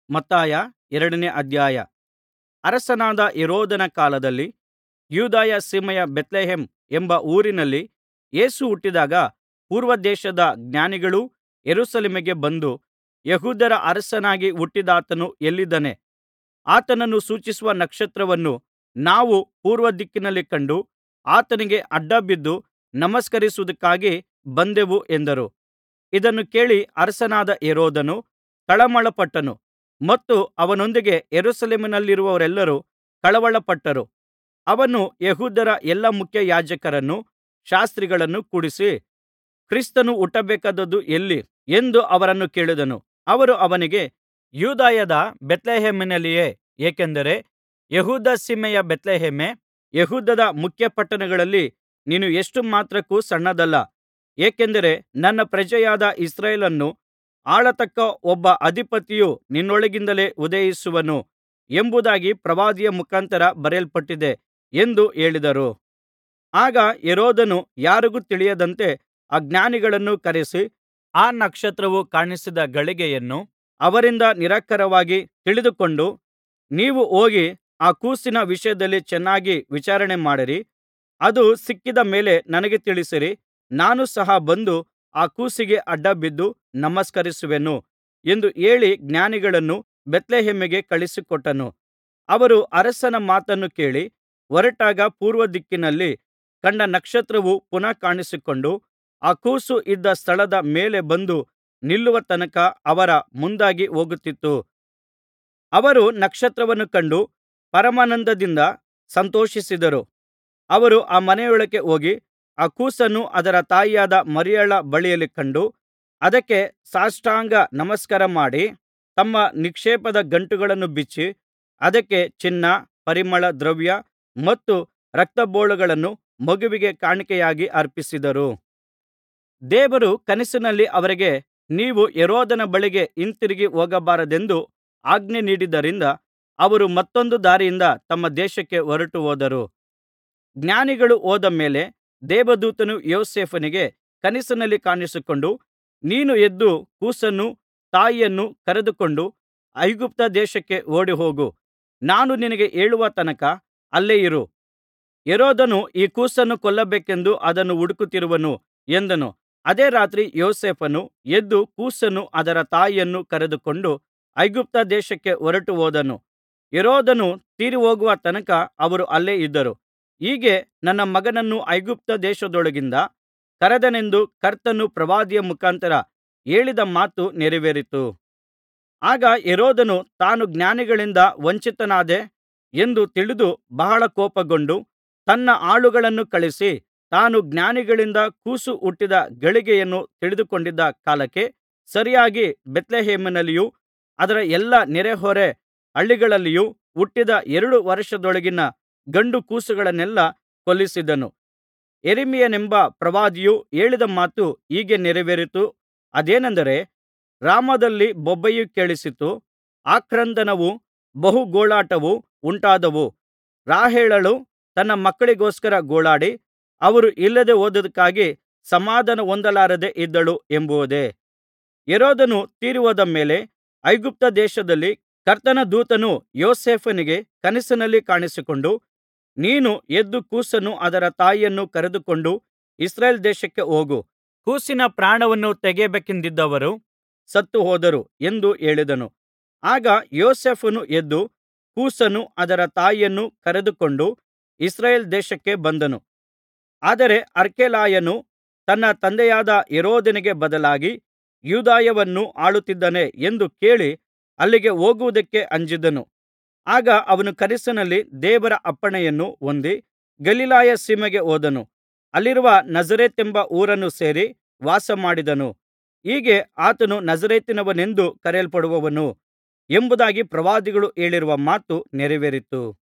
ಮತ್ತಾಯ ಎರಡನೇ ಅಧ್ಯಾಯ ಅರಸನಾದ ಹೆರೋದನ ಕಾಲದಲ್ಲಿ ಯೂದಾಯ ಸೀಮೆಯ ಬೇತ್ಲೆಹೇಮ್ ಎಂಬ ಊರಿನಲ್ಲಿ ಯೇಸು ಹುಟ್ಟಿದಾಗ ಪೂರ್ವದೇಶದ ಜ್ಞಾನಿಗಳು ಯೆರೂಸಲೇಮಿಗೆ ಬಂದು ಯೆಹೂದ್ಯರ ಅರಸನಾಗಿ ಹುಟ್ಟಿದಾತನು ಎಲ್ಲಿದ್ದಾನೆ ಆತನನ್ನು ಸೂಚಿಸುವ ನಕ್ಷತ್ರವನ್ನು ನಾವು ಪೂರ್ವದಿಕ್ಕಿನಲ್ಲಿ ಕಂಡು ಆತನಿಗೆ ಅಡ್ಡಬಿದ್ದು ನಮಸ್ಕರಿಸುವುದಕ್ಕಾಗಿ ಬಂದೆವು ಎಂದರು ಇದನ್ನು ಕೇಳಿ ಅರಸನಾದ ಹೆರೋದನು ತಳಮಳಪಟ್ಟನು ಮತ್ತು ಅವನೊಂದಿಗೆ ಯೆರೂಸಲೇಮಿನಲ್ಲಿರುವವರೆಲ್ಲರೂ ಕಳವಳಪಟ್ಟರು ಅವನು ಯೆಹೂದ್ಯರ ಎಲ್ಲಾ ಮುಖ್ಯಯಾಜಕರನ್ನೂ ಶಾಸ್ತ್ರಿಗಳನ್ನೂ ಕೂಡಿಸಿ ಕ್ರಿಸ್ತನು ಹುಟ್ಟಬೇಕಾದದ್ದು ಎಲ್ಲಿ ಎಂದು ಅವರನ್ನು ಕೇಳಿದನು ಅವರು ಅವನಿಗೆ ಯೂದಾಯದ ಬೇತ್ಲೆಹೇಮಿನಲ್ಲಿಯೇ ಏಕೆಂದರೆ ಯೆಹೂದ ಸೀಮೆಯ ಬೇತ್ಲೆಹೇಮೇ ಯೆಹೂದದ ಮುಖ್ಯಪಟ್ಟಣಗಳಲ್ಲಿ ನೀನು ಎಷ್ಟು ಮಾತ್ರಕ್ಕೂ ಸಣ್ಣದಲ್ಲ ಏಕೆಂದರೆ ನನ್ನ ಪ್ರಜೆಯಾದ ಇಸ್ರಾಯೇಲನ್ನು ಆಳತಕ್ಕ ಒಬ್ಬ ಅಧಿಪತಿಯು ನಿನ್ನೊಳಗಿಂದಲೇ ಉದಯಿಸುವನು ಎಂಬುದಾಗಿ ಪ್ರವಾದಿಯ ಮುಖಾಂತರ ಬರೆಯಲ್ಪಟ್ಟಿದೆ ಎಂದು ಹೇಳಿದರು ಆಗ ಹೆರೋದನು ಯಾರಿಗೂ ತಿಳಿಯದಂತೆ ಆ ಜ್ಞಾನಿಗಳನ್ನು ಕರೆಸಿ ಆ ನಕ್ಷತ್ರವು ಕಾಣಿಸಿದ ಗಳಿಗೆಯನ್ನು ಅವರಿಂದ ನಿಖರವಾಗಿ ತಿಳಿದುಕೊಂಡು ನೀವು ಹೋಗಿ ಆ ಕೂಸಿನ ವಿಷಯದಲ್ಲಿ ಚೆನ್ನಾಗಿ ವಿಚಾರಣೆ ಮಾಡಿರಿ ಅದು ಸಿಕ್ಕಿದ ಮೇಲೆ ನನಗೆ ತಿಳಿಸಿರಿ ನಾನು ಸಹ ಬಂದು ಆ ಕೂಸಿಗೆ ಅಡ್ಡಬಿದ್ದು ನಮಸ್ಕರಿಸುವೆನು ಎಂದು ಹೇಳಿ ಜ್ಞಾನಿಗಳನ್ನು ಬೇತ್ಲೆಹೇಮಿಗೆ ಕಳುಹಿಸಿಕೊಟ್ಟನು ಅವರು ಅರಸನ ಮಾತನ್ನು ಕೇಳಿ ಹೊರಟಾಗ ಪೂರ್ವದಿಕ್ಕಿನಲ್ಲಿ ಕಂಡ ನಕ್ಷತ್ರವು ಪುನಃ ಕಾಣಿಸಿಕೊಂಡು ಆ ಕೂಸು ಇದ್ದ ಸ್ಥಳದ ಮೇಲೆ ಬಂದು ನಿಲ್ಲುವ ತನಕ ಅವರ ಮುಂದಾಗಿ ಹೋಗುತ್ತಿತ್ತು ಅವರು ನಕ್ಷತ್ರವನ್ನು ಕಂಡು ಪರಮಾನಂದದಿಂದ ಸಂತೋಷಿಸಿದರು ಅವರು ಆ ಮನೆಯೊಳಕ್ಕೆ ಹೋಗಿ ಆ ಕೂಸನ್ನು ಅದರ ತಾಯಿಯಾದ ಮರಿಯಳ ಬಳಿಯಲ್ಲಿ ಕಂಡು ಅದಕ್ಕೆ ಸಾಷ್ಟಾಂಗ ನಮಸ್ಕಾರ ಮಾಡಿ ತಮ್ಮ ನಿಕ್ಷೇಪದ ಗಂಟುಗಳನ್ನು ಬಿಚ್ಚಿ ಅದಕ್ಕೆ ಚಿನ್ನ ಪರಿಮಳ ದ್ರವ್ಯ ಮತ್ತು ರಕ್ತಬೋಳಗಳನ್ನು ಮಗುವಿಗೆ ಕಾಣಿಕೆಯಾಗಿ ಅರ್ಪಿಸಿದರು ದೇವರು ಕನಸಿನಲ್ಲಿ ಅವರಿಗೆ ನೀವು ಹೆರೋದನ ಬಳಿಗೆ ಹಿಂತಿರುಗಿ ಹೋಗಬಾರದೆಂದು ಆಜ್ಞೆ ನೀಡಿದ್ದರಿಂದ ಅವರು ಮತ್ತೊಂದು ದಾರಿಯಿಂದ ತಮ್ಮ ದೇಶಕ್ಕೆ ಹೊರಟು ಹೋದರು ಜ್ಞಾನಿಗಳು ಹೋದ ಮೇಲೆ ದೇವದೂತನು ಯೋಸೇಫನಿಗೆ ಕನಸಿನಲ್ಲಿ ಕಾಣಿಸಿಕೊಂಡು ನೀನು ಎದ್ದು ಕೂಸನ್ನೂ ತಾಯಿಯನ್ನೂ ಕರೆದುಕೊಂಡು ಐಗುಪ್ತ ದೇಶಕ್ಕೆ ಓಡಿಹೋಗು ನಾನು ನಿನಗೆ ಹೇಳುವ ತನಕ ಅಲ್ಲೇ ಇರು ಹೆರೋದನು ಈ ಕೂಸನ್ನು ಕೊಲ್ಲಬೇಕೆಂದು ಅದನ್ನು ಹುಡುಕುತ್ತಿರುವನು ಎಂದನು ಅದೇ ರಾತ್ರಿ ಯೋಸೇಫನು ಎದ್ದು ಕೂಸನ್ನೂ ಅದರ ತಾಯಿಯನ್ನೂ ಕರೆದುಕೊಂಡು ಐಗುಪ್ತ ದೇಶಕ್ಕೆ ಹೊರಟು ಹೋದನು ಹೆರೋದನು ತೀರಿಹೋಗುವ ತನಕ ಅವರು ಅಲ್ಲೇ ಇದ್ದರು ಹೀಗೆ ನನ್ನ ಮಗನನ್ನು ಐಗುಪ್ತ ದೇಶದೊಳಗಿಂದ ಕರೆದೆನೆಂದು ಕರ್ತನು ಪ್ರವಾದಿಯ ಮುಖಾಂತರ ಹೇಳಿದ ಮಾತು ನೆರವೇರಿತು ಆಗ ಹೆರೋದನು ತಾನು ಜ್ಞಾನಿಗಳಿಂದ ವಂಚಿತನಾದೆ ಎಂದು ತಿಳಿದು ಬಹಳ ಕೋಪಗೊಂಡು ತನ್ನ ಆಳುಗಳನ್ನು ಕಳುಹಿಸಿ ತಾನು ಜ್ಞಾನಿಗಳಿಂದ ಕೂಸು ಹುಟ್ಟಿದ ಗಳಿಗೆಯನ್ನು ತಿಳಿದುಕೊಂಡಿದ್ದ ಕಾಲಕ್ಕೆ ಸರಿಯಾಗಿ ಬೇತ್ಲೆಹೇಮಿನಲ್ಲಿಯೂ ಅದರ ಎಲ್ಲಾ ನೆರೆಹೊರೆ ಹಳ್ಳಿಗಳಲ್ಲಿಯೂ ಹುಟ್ಟಿದ ಎರಡು ವರ್ಷದೊಳಗಿನ ಗಂಡು ಕೂಸುಗಳನ್ನೆಲ್ಲಾ ಕೊಲ್ಲಿಸಿದನು ಯೆರೆಮೀಯನೆಂಬ ಪ್ರವಾದಿಯು ಹೇಳಿದ ಮಾತು ಹೀಗೆ ನೆರವೇರಿತು ಅದೇನೆಂದರೆ ರಾಮದಲ್ಲಿ ಬೊಬ್ಬೆಯು ಕೇಳಿಸಿತು ಆಕ್ರಂದನವೂ ಬಹು ಗೋಳಾಟವೂ ಉಂಟಾದವು ರಾಹೇಲಳು ತನ್ನ ಮಕ್ಕಳಿಗೋಸ್ಕರ ಗೋಳಾಡಿ ಅವರು ಇಲ್ಲದೆ ಹೋದುದಕ್ಕಾಗಿ ಸಮಾಧಾನ ಹೊಂದಲಾರದೆ ಇದ್ದಳು ಎಂಬುದೇ ಹೆರೋದನು ತೀರಿಹೋದ ಮೇಲೆ ಐಗುಪ್ತ ದೇಶದಲ್ಲಿ ಕರ್ತನ ದೂತನು ಯೋಸೇಫನಿಗೆ ಕನಸಿನಲ್ಲಿ ಕಾಣಿಸಿಕೊಂಡು ನೀನು ಎದ್ದು ಕೂಸನ್ನೂ ಅದರ ತಾಯಿಯನ್ನೂ ಕರೆದುಕೊಂಡು ಇಸ್ರಾಯೇಲ್ ದೇಶಕ್ಕೆ ಹೋಗು ಕೂಸಿನ ಪ್ರಾಣವನ್ನು ತೆಗೆಯಬೇಕೆಂದಿದ್ದವರು ಸತ್ತು ಹೋದರು ಎಂದು ಹೇಳಿದನು ಆಗ ಯೋಸೇಫನು ಎದ್ದು ಕೂಸನ್ನೂ ಅದರ ತಾಯಿಯನ್ನೂ ಕರೆದುಕೊಂಡು ಇಸ್ರಾಯೇಲ್ ದೇಶಕ್ಕೆ ಬಂದನು ಆದರೆ ಅರ್ಖೆಲಾಯನು ತನ್ನ ತಂದೆಯಾದ ಹೆರೋದನಿಗೆ ಬದಲಾಗಿ ಯೂದಾಯವನ್ನು ಆಳುತ್ತಿದ್ದಾನೆ ಎಂದು ಕೇಳಿ ಅಲ್ಲಿಗೆ ಹೋಗುವುದಕ್ಕೆ ಅಂಜಿದನು ಆಗ ಅವನು ಕನಸಿನಲ್ಲಿ ದೇವರ ಅಪ್ಪಣೆಯನ್ನು ಹೊಂದಿ ಗಲಿಲಾಯ ಸೀಮೆಗೆ ಹೋದನು ಅಲ್ಲಿರುವ ನಜರೇತೆಂಬ ಊರನ್ನು ಸೇರಿ ವಾಸಮಾಡಿದನು ಹೀಗೆ ಆತನು ನಜರೇತಿನವನೆಂದು ಕರೆಯಲ್ಪಡುವನು ಎಂಬುದಾಗಿ ಪ್ರವಾದಿಗಳು ಹೇಳಿರುವ ಮಾತು ನೆರವೇರಿತು